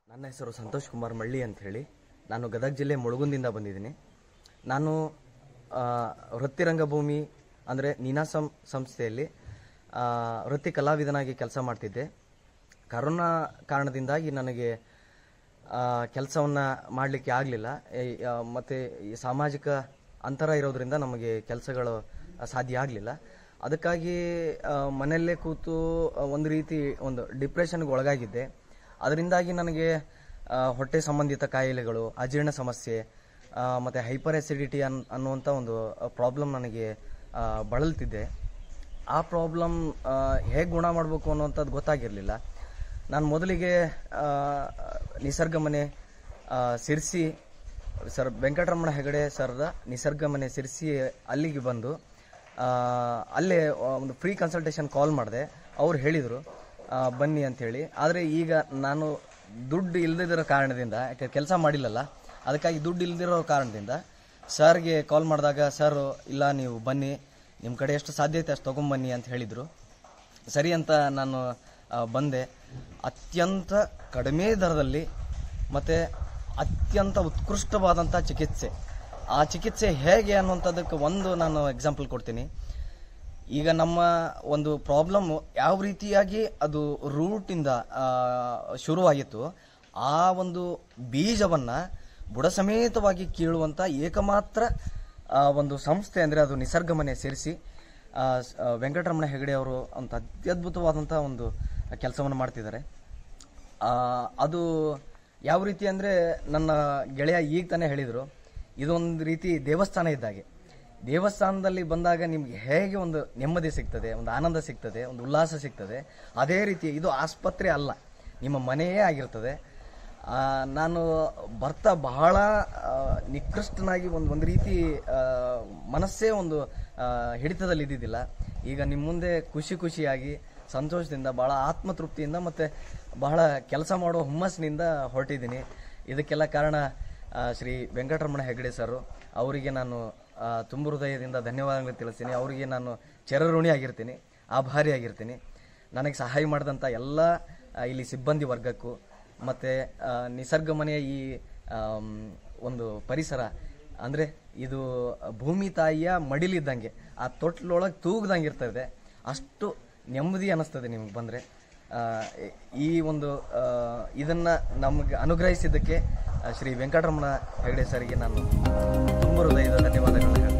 ನನ್ನ ಹೆಸರು ಸಂತೋಷ್ ಕುಮಾರ್ ಮಳ್ಳಿ ಅಂತ ಹೇಳಿ ನಾನು ಗದಗ ಜಿಲ್ಲೆ ಮುಳುಗುಂದಿಂದ ಬಂದಿದ್ದೀನಿ ನಾನು ಆ, ವೃತ್ತಿ ರಂಗಭೂಮಿ ಅಂದರೆ ನೀನಾಸಂ ಸಂಸ್ಥೆಯಲ್ಲಿ ಆ, ವೃತ್ತಿ ಕಲಾವಿದನಾಗಿ ಕೆಲಸ ಮಾಡ್ತಿದ್ದೆ ಕರೋನಾ ಕಾರಣದಿಂದಾಗಿ ನನಗೆ ಕೆಲಸವನ್ನು ಮಾಡಲಿಕ್ಕೆ ಆಗಲಿಲ್ಲ ಮತ್ತು ಈ ಸಾಮಾಜಿಕ ಅಂತರ ಇರೋದ್ರಿಂದ ನಮಗೆ ಕೆಲಸಗಳು ಸಾಧ್ಯ ಆಗಲಿಲ್ಲ ಅದಕ್ಕಾಗಿ ಆ, ಮನೆಯಲ್ಲೇ ಕೂತು ಆ, ಒಂದು ರೀತಿ ಒಂದು ಡಿಪ್ರೆಷನ್ಗೆ ಒಳಗಾಗಿದ್ದೆ ಅದರಿಂದಾಗಿ ನನಗೆ ಆ, ಹೊಟ್ಟೆ ಸಂಬಂಧಿತ ಕಾಯಿಲೆಗಳು ಅಜೀರ್ಣ ಸಮಸ್ಯೆ ಆ, ಮತ್ತೆ ಹೈಪರ್ ಎಸಿಡಿಟಿ ಅನ್ ಅನ್ನುವಂಥ ಒಂದು ಪ್ರಾಬ್ಲಮ್ ನನಗೆ ಆ, ಬಳಲ್ತಿದ್ದೆ ಆ ಪ್ರಾಬ್ಲಮ್ ಹೇಗೆ ಗುಣ ಮಾಡಬೇಕು ಅನ್ನುವಂಥದ್ದು ಗೊತ್ತಾಗಿರಲಿಲ್ಲ ನಾನು ಮೊದಲಿಗೆ ಆ, ನಿಸರ್ಗ ಮನೆ ಆ, ಸಿರ್ಸಿ ಸರ್ ವೆಂಕಟರಮಣ ಹೆಗಡೆ ಸರ್ದ ನಿಸರ್ಗ ಮನೆ ಸಿರ್ಸಿ ಅಲ್ಲಿಗೆ ಬಂದು ಆ, ಅಲ್ಲೇ ಒಂದು ಫ್ರೀ ಕನ್ಸಲ್ಟೇಷನ್ ಕಾಲ್ ಮಾಡಿದೆ ಅವ್ರು ಹೇಳಿದರು ಬನ್ನಿ ಅಂಥೇಳಿ ಆದರೆ ಈಗ ನಾನು ದುಡ್ಡು ಇಲ್ಲದಿರೋ ಕಾರಣದಿಂದ ಯಾಕೆ ಕೆಲಸ ಮಾಡಿಲ್ಲಲ್ಲ ಅದಕ್ಕಾಗಿ ದುಡ್ಡು ಇಲ್ಲದಿರೋ ಕಾರಣದಿಂದ ಸರ್ಗೆ ಕಾಲ್ ಮಾಡಿದಾಗ ಸರ್ ಇಲ್ಲ ನೀವು ಬನ್ನಿ ನಿಮ್ಮ ಕಡೆ ಎಷ್ಟು ಸಾಧ್ಯತೆ ಅಷ್ಟು ತೊಗೊಂಬನ್ನಿ ಅಂತ ಹೇಳಿದರು ಸರಿ ಅಂತ ನಾನು ಆ, ಬಂದೆ ಅತ್ಯಂತ ಕಡಿಮೆ ದರದಲ್ಲಿ ಮತ್ತು ಅತ್ಯಂತ ಉತ್ಕೃಷ್ಟವಾದಂಥ ಚಿಕಿತ್ಸೆ ಆ ಚಿಕಿತ್ಸೆ ಹೇಗೆ ಅನ್ನುವಂಥದ್ದಕ್ಕೆ ಒಂದು ನಾನು ಎಕ್ಸಾಂಪಲ್ ಕೊಡ್ತೀನಿ ಈಗ ನಮ್ಮ ಒಂದು ಪ್ರಾಬ್ಲಮ್ ಯಾವ ರೀತಿಯಾಗಿ ಅದು ರೂಟಿಂದ ಶುರುವಾಗಿತ್ತು ಆ ಒಂದು ಬೀಜವನ್ನು ಬುಡ ಸಮೇತವಾಗಿ ಕೀಳುವಂಥ ಏಕಮಾತ್ರ ಆ, ಒಂದು ಸಂಸ್ಥೆ ಅಂದರೆ ಅದು ನಿಸರ್ಗ ಮನೆ ಸೇರಿಸಿ ಆ, ಸ್- ಆ, ವೆಂಕಟರಮಣ ಹೆಗಡೆ ಅವರು ಅಂತ ಅತ್ಯದ್ಭುತವಾದಂಥ ಒಂದು ಕೆಲಸವನ್ನು ಮಾಡ್ತಿದ್ದಾರೆ ಆ, ಅದು ಯಾವ ರೀತಿ ಅಂದರೆ ನನ್ನ ಗೆಳೆಯ ಈಗ ತಾನೇ ಹೇಳಿದರು ಇದೊಂದು ರೀತಿ ದೇವಸ್ಥಾನ ಇದ್ದಾಗೆ ದೇವಸ್ಥಾನದಲ್ಲಿ ಬಂದಾಗ ನಿಮ್ಗೆ ಹೇಗೆ ಒಂದು ನೆಮ್ಮದಿ ಸಿಗ್ತದೆ ಒಂದು ಆನಂದ ಸಿಗ್ತದೆ ಒಂದು ಉಲ್ಲಾಸ ಸಿಗ್ತದೆ ಅದೇ ರೀತಿ ಇದು ಆಸ್ಪತ್ರೆ ಅಲ್ಲ ನಿಮ್ಮ ಮನೆಯೇ ಆಗಿರ್ತದೆ ಆ, ನಾನು ಬರ್ತಾ ಬಹಳ ಆ, ನಿಕೃಷ್ಟನಾಗಿ ಒಂದು ಒಂದು ರೀತಿ ಆ, ಮನಸ್ಸೇ ಒಂದು ಆ, ಹಿಡಿತದಲ್ಲಿ ಇದ್ದಿದ್ದಿಲ್ಲ ಈಗ ನಿಮ್ಮ ಮುಂದೆ ಖುಷಿ ಖುಷಿಯಾಗಿ ಸಂತೋಷದಿಂದ ಬಹಳ ಆತ್ಮತೃಪ್ತಿಯಿಂದ ಮತ್ತು ಬಹಳ ಕೆಲಸ ಮಾಡೋ ಹುಮ್ಮಸ್ಸಿನಿಂದ ಹೊರಟಿದ್ದೀನಿ ಇದಕ್ಕೆಲ್ಲ ಕಾರಣ ಆ, ಶ್ರೀ ವೆಂಕಟರಮಣ ಹೆಗಡೆ ಸರ್ ಅವರಿಗೆ ನಾನು ಆ, ತುಂಬ ಹೃದಯದಿಂದ ಧನ್ಯವಾದಗಳು ತಿಳಿಸ್ತೀನಿ ಅವರಿಗೆ ನಾನು ಚಿರಋಣಿ ಆಗಿರ್ತೀನಿ ಆಭಾರಿ ಆಗಿರ್ತೀನಿ ನನಗೆ ಸಹಾಯ ಮಾಡಿದಂಥ ಎಲ್ಲ ಆ, ಇಲ್ಲಿ ಸಿಬ್ಬಂದಿ ವರ್ಗಕ್ಕೂ ಮತ್ತು ನಿಸರ್ಗ ಮನೆಯ ಈ ಆಮ್, ಒಂದು ಪರಿಸರ ಅಂದರೆ ಇದು ಭೂಮಿ ತಾಯಿಯ ಮಡಿಲಿದ್ದಂಗೆ ಆ ತೊಟ್ಲೊಳಗೆ ತೂಗ್ದಂಗೆ ಇರ್ತದೆ ಅಷ್ಟು ನೆಮ್ಮದಿ ಅನ್ನಿಸ್ತದೆ ನಿಮ್ಗೆ ಬಂದರೆ ಈ ಒಂದು ಆ, ಇದನ್ನ ನಮಗೆ ಅನುಗ್ರಹಿಸಿದ್ದಕ್ಕೆ ಆ, ಶ್ರೀ ವೆಂಕಟರಮಣ ಹೆಗಡೆ ಸರ್ಗೆ ನಾನು ತುಂಬ ಹೃದಯದ ಧನ್ಯವಾದಗಳನ್ನ ಹೇಳ್ತೀನಿ